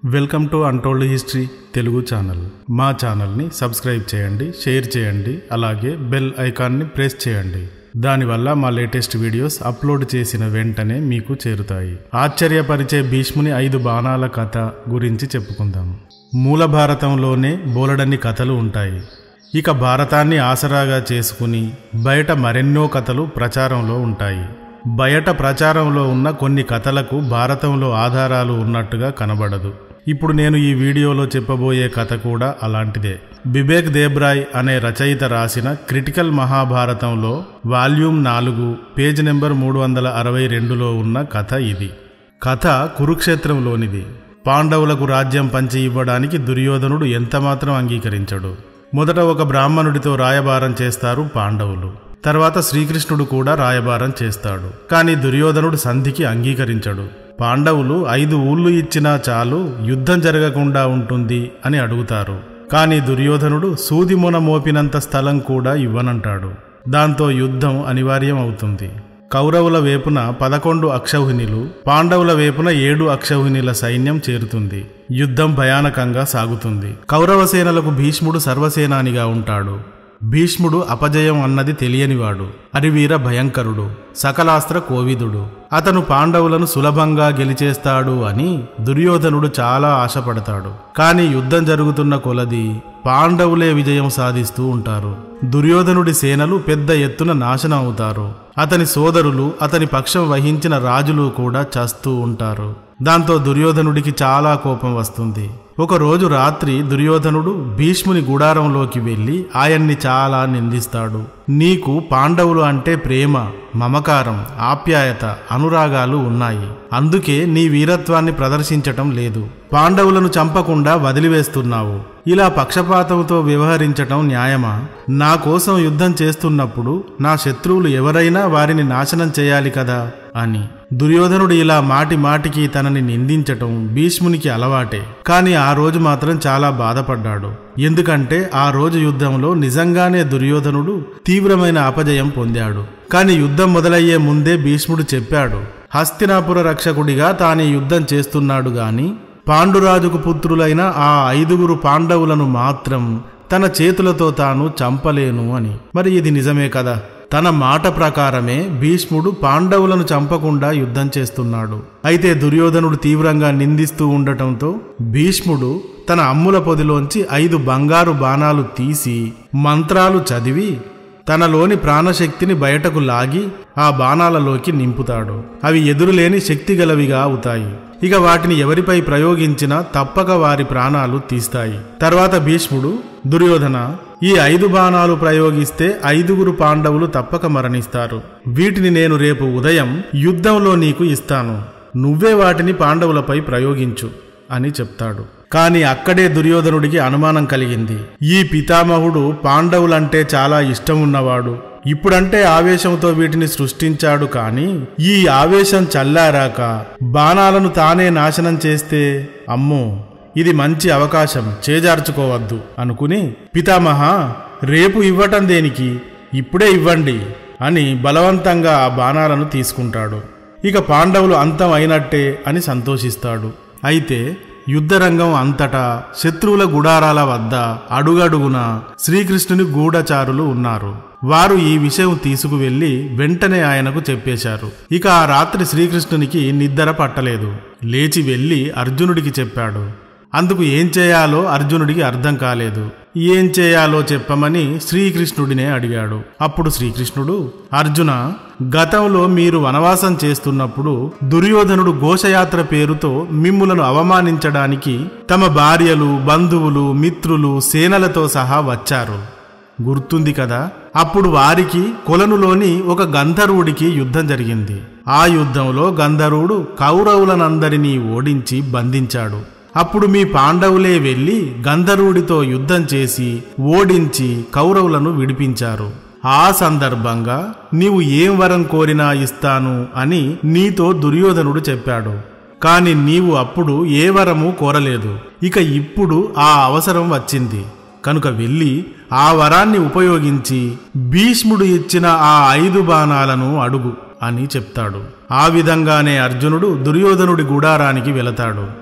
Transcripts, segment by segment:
welcome to untold history Telugu channel మా ఛానల్ని subscribe చేయండి షేర్ చేయండి అలాగే బెల్ ఐకాన్ని ప్రెస్ చేయండి దానివల్ల మా లేటెస్ట్ వీడియోస్ అప్లోడ్ చేసిన వెంటనే మీకు చేరుతాయి ఆశ్చర్యపరిచే భీష్ముని ఐదు బాణాల కథ గురించి చెప్పుకుందాం మూల భారతంలోనే బోలెడన్ని కథలు ఉంటాయి ఇక భారతాన్ని ఆసరాగా చేసుకుని బయట మరెన్నో కథలు ప్రచారంలో ఉంటాయి బయట ప్రచారంలో ఉన్న కొన్ని కథలకు భారతంలో ఆధారాలు ఉన్నట్టుగా కనబడదు ఇప్పుడు నేను ఈ వీడియోలో చెప్పబోయే కథ కూడా అలాంటిదే బిబేక్ దేబ్రాయ్ అనే రచయిత రాసిన క్రిటికల్ మహాభారతంలో వాల్యూమ్ నాలుగు పేజ్ నెంబర్ మూడు వందల అరవై రెండులో ఉన్న కథ ఇది కథ కురుక్షేత్రంలోనిది పాండవులకు రాజ్యం పంచి ఇవ్వడానికి దుర్యోధనుడు ఎంతమాత్రం అంగీకరించడు మొదట ఒక బ్రాహ్మణుడితో రాయబారం చేస్తారు పాండవులు తర్వాత శ్రీకృష్ణుడు కూడా రాయబారం చేస్తాడు కానీ దుర్యోధనుడు సంధికి అంగీకరించడు పాండవులు ఐదు ఊళ్ళు ఇచ్చినా చాలు యుద్ధం జరగకుండా ఉంటుంది అని అడుగుతారు కానీ దుర్యోధనుడు సూదిమొన మోపినంత స్థలం కూడా ఇవ్వనంటాడు దాంతో యుద్ధం అనివార్యం అవుతుంది కౌరవుల వేపున పదకొండు అక్షౌహిణిలు పాండవుల వేపున ఏడు అక్షౌహిణిల సైన్యం చేరుతుంది యుద్ధం భయానకంగా సాగుతుంది కౌరవ సేనలకు భీష్ముడు సర్వసేనానిగా ఉంటాడు భీష్ముడు అపజయం అన్నది తెలియనివాడు అరివీర భయంకరుడు సకలాస్త్ర కోవిదుడు అతను పాండవులను సులభంగా గెలిచేస్తాడు అని దుర్యోధనుడు చాలా ఆశపడతాడు కానీ యుద్ధం జరుగుతున్న కొలది పాండవులే విజయం సాధిస్తూ ఉంటారు దుర్యోధనుడి సేనలు పెద్ద ఎత్తున నాశనం అవుతారు అతని సోదరులు అతని పక్షం వహించిన రాజులు కూడా చస్తూ ఉంటారు దాంతో దుర్యోధనుడికి చాలా కోపం వస్తుంది ఒకరోజు రాత్రి దుర్యోధనుడు భీష్ముని గుడారంలోకి వెళ్ళి ఆయన్ని చాలా నిందిస్తాడు నీకు పాండవులు అంటే ప్రేమ మమకారం ఆప్యాయత అనురాగాలు ఉన్నాయి అందుకే నీ వీరత్వాన్ని ప్రదర్శించటం లేదు పాండవులను చంపకుండా వదిలివేస్తున్నావు ఇలా పక్షపాతంతో వ్యవహరించటం న్యాయమా నా కోసం యుద్ధం చేస్తున్నప్పుడు నా శత్రువులు ఎవరైనా వారిని నాశనం చేయాలి కదా అని దుర్యోధనుడు ఇలా మాటి మాటికి తనని నిందించటం భీష్మునికి అలవాటే కానీ ఆ రోజు మాత్రం చాలా బాధపడ్డాడు ఎందుకంటే ఆ రోజు యుద్ధంలో నిజంగానే దుర్యోధనుడు తీవ్రమైన అపజయం పొందాడు కానీ యుద్ధం మొదలయ్యే ముందే భీష్ముడు చెప్పాడు హస్తినాపుర రక్షకుడిగా తానే యుద్ధం చేస్తున్నాడు గాని పాండురాజుకు పుత్రులైన ఆ ఐదుగురు పాండవులను మాత్రం తన చేతులతో తాను చంపలేను అని మరి ఇది నిజమే కదా తన మాట ప్రకారమే భీష్ముడు పాండవులను చంపకుండా యుద్ధం చేస్తున్నాడు అయితే దుర్యోధనుడు తీవ్రంగా నిందిస్తూ ఉండటంతో భీష్ముడు తన అమ్ముల పొదిలోంచి ఐదు బంగారు బాణాలు తీసి మంత్రాలు చదివి తనలోని ప్రాణశక్తిని బయటకు లాగి ఆ బాణాలలోకి నింపుతాడు అవి ఎదురులేని శక్తిగలవిగా అవుతాయి ఇక వాటిని ఎవరిపై ప్రయోగించినా తప్పక వారి ప్రాణాలు తీస్తాయి తర్వాత భీష్ముడు దుర్యోధన ఈ ఐదు బాణాలు ప్రయోగిస్తే ఐదుగురు పాండవులు తప్పక మరణిస్తారు వీటిని నేను రేపు ఉదయం యుద్ధంలో నీకు ఇస్తాను నువ్వే వాటిని పాండవులపై ప్రయోగించు అని చెప్తాడు కాని అక్కడే దుర్యోధనుడికి అనుమానం కలిగింది ఈ పితామహుడు పాండవులంటే చాలా ఇష్టం ఉన్నవాడు ఇప్పుడంటే ఆవేశంతో వీటిని సృష్టించాడు కానీ ఈ ఆవేశం చల్లారాక బాణాలను తానే నాశనం చేస్తే అమ్మో ఇది మంచి అవకాశం చేజార్చుకోవద్దు అనుకుని పితామహ రేపు ఇవ్వటం దేనికి ఇప్పుడే ఇవ్వండి అని బలవంతంగా ఆ బాణాలను తీసుకుంటాడు ఇక పాండవులు అంతం అయినట్టే అని సంతోషిస్తాడు అయితే యుద్ధరంగం అంతటా శత్రువుల గుడారాల వద్ద అడుగడుగున శ్రీకృష్ణుని గూఢచారులు ఉన్నారు వారు ఈ విషయం తీసుకువెళ్లి వెంటనే ఆయనకు చెప్పేశారు ఇక ఆ రాత్రి శ్రీకృష్ణునికి నిద్ర పట్టలేదు లేచి వెళ్లి అర్జునుడికి చెప్పాడు అందుకు ఏం చేయాలో అర్జునుడికి అర్థం కాలేదు ఏం చేయాలో చెప్పమని శ్రీకృష్ణుడినే అడిగాడు అప్పుడు శ్రీకృష్ణుడు అర్జున గతంలో మీరు వనవాసం చేస్తున్నప్పుడు దుర్యోధనుడు ఘోషయాత్ర పేరుతో మిమ్ములను అవమానించడానికి తమ భార్యలు బంధువులు మిత్రులు సేనలతో సహా వచ్చారు గుర్తుంది కదా అప్పుడు వారికి కొలనులోని ఒక గంధర్వుడికి యుద్ధం జరిగింది ఆ యుద్ధంలో గంధర్వుడు కౌరవులనందరినీ ఓడించి బంధించాడు అప్పుడు మీ పాండవులే వెళ్లి గంధర్వుడితో యుద్ధం చేసి ఓడించి కౌరవులను విడిపించారు ఆ సందర్భంగా నీవు ఏం వరం కోరినా ఇస్తాను అని నీతో దుర్యోధనుడు చెప్పాడు కాని నీవు అప్పుడు ఏ వరము కోరలేదు ఇక ఇప్పుడు ఆ అవసరం వచ్చింది కనుక వెళ్ళి ఆ వరాన్ని ఉపయోగించి భీష్ముడు ఇచ్చిన ఆ ఐదు బాణాలను అడుగు అని చెప్తాడు ఆ విధంగానే అర్జునుడు దుర్యోధనుడి గుడారానికి వెళతాడు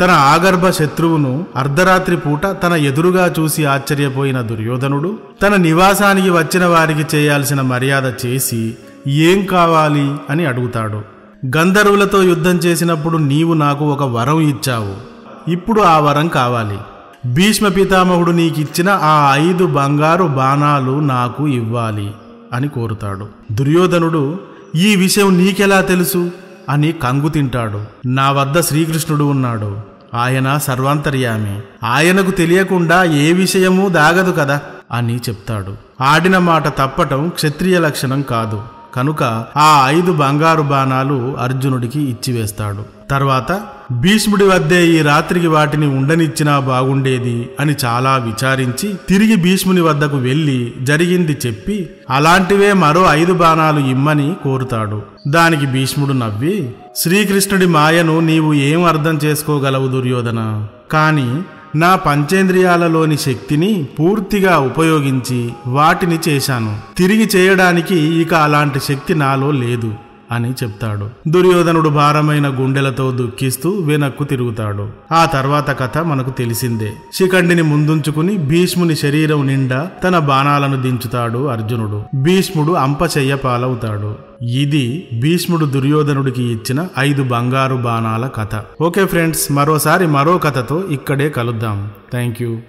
తన ఆగర్భ శత్రువును అర్ధరాత్రి పూట తన ఎదురుగా చూసి ఆశ్చర్యపోయిన దుర్యోధనుడు తన నివాసానికి వచ్చిన వారికి చేయాల్సిన మర్యాద చేసి ఏం కావాలి అని అడుగుతాడు గంధర్వులతో యుద్ధం చేసినప్పుడు నీవు నాకు ఒక వరం ఇచ్చావు ఇప్పుడు ఆ వరం కావాలి భీష్మ పితామహుడు నీకిచ్చిన ఆ ఐదు బంగారు బాణాలు నాకు ఇవ్వాలి అని కోరుతాడు దుర్యోధనుడు ఈ విషయం నీకెలా తెలుసు అని కంగు తింటాడు నా వద్ద శ్రీకృష్ణుడు ఉన్నాడు ఆయన సర్వాంతర్యామి ఆయనకు తెలియకుండా ఏ విషయమూ దాగదు కదా అని చెప్తాడు ఆడిన మాట తప్పటం క్షత్రియ లక్షణం కాదు కనుక ఆ ఐదు బంగారు బాణాలు అర్జునుడికి ఇచ్చివేస్తాడు తర్వాత భీష్ముడి వద్దే ఈ రాత్రికి వాటిని ఉండనిచ్చినా బాగుండేది అని చాలా విచారించి తిరిగి భీష్ముని వద్దకు వెళ్లి జరిగింది చెప్పి అలాంటివే మరో ఐదు బాణాలు ఇమ్మని కోరుతాడు దానికి భీష్ముడు నవ్వి శ్రీకృష్ణుడి మాయను నీవు ఏం అర్థం చేసుకోగలవు దుర్యోధన కాని నా పంచేంద్రియాలలోని శక్తిని పూర్తిగా ఉపయోగించి వాటిని చేశాను తిరిగి చేయడానికి ఇక అలాంటి శక్తి నాలో లేదు అని చెప్తాడు దుర్యోధనుడు భారమైన గుండెలతో దుఃఖిస్తూ వెనక్కు తిరుగుతాడు ఆ తర్వాత కథ మనకు తెలిసిందే శిఖండిని ముందుంచుకుని భీష్ముని శరీరం నిండా తన బాణాలను దించుతాడు అర్జునుడు భీష్ముడు అంపచెయ్య పాలవుతాడు ఇది భీష్ముడు దుర్యోధనుడికి ఇచ్చిన ఐదు బంగారు బాణాల కథ ఓకే ఫ్రెండ్స్ మరోసారి మరో కథతో ఇక్కడే కలుద్దాం థ్యాంక్ యూ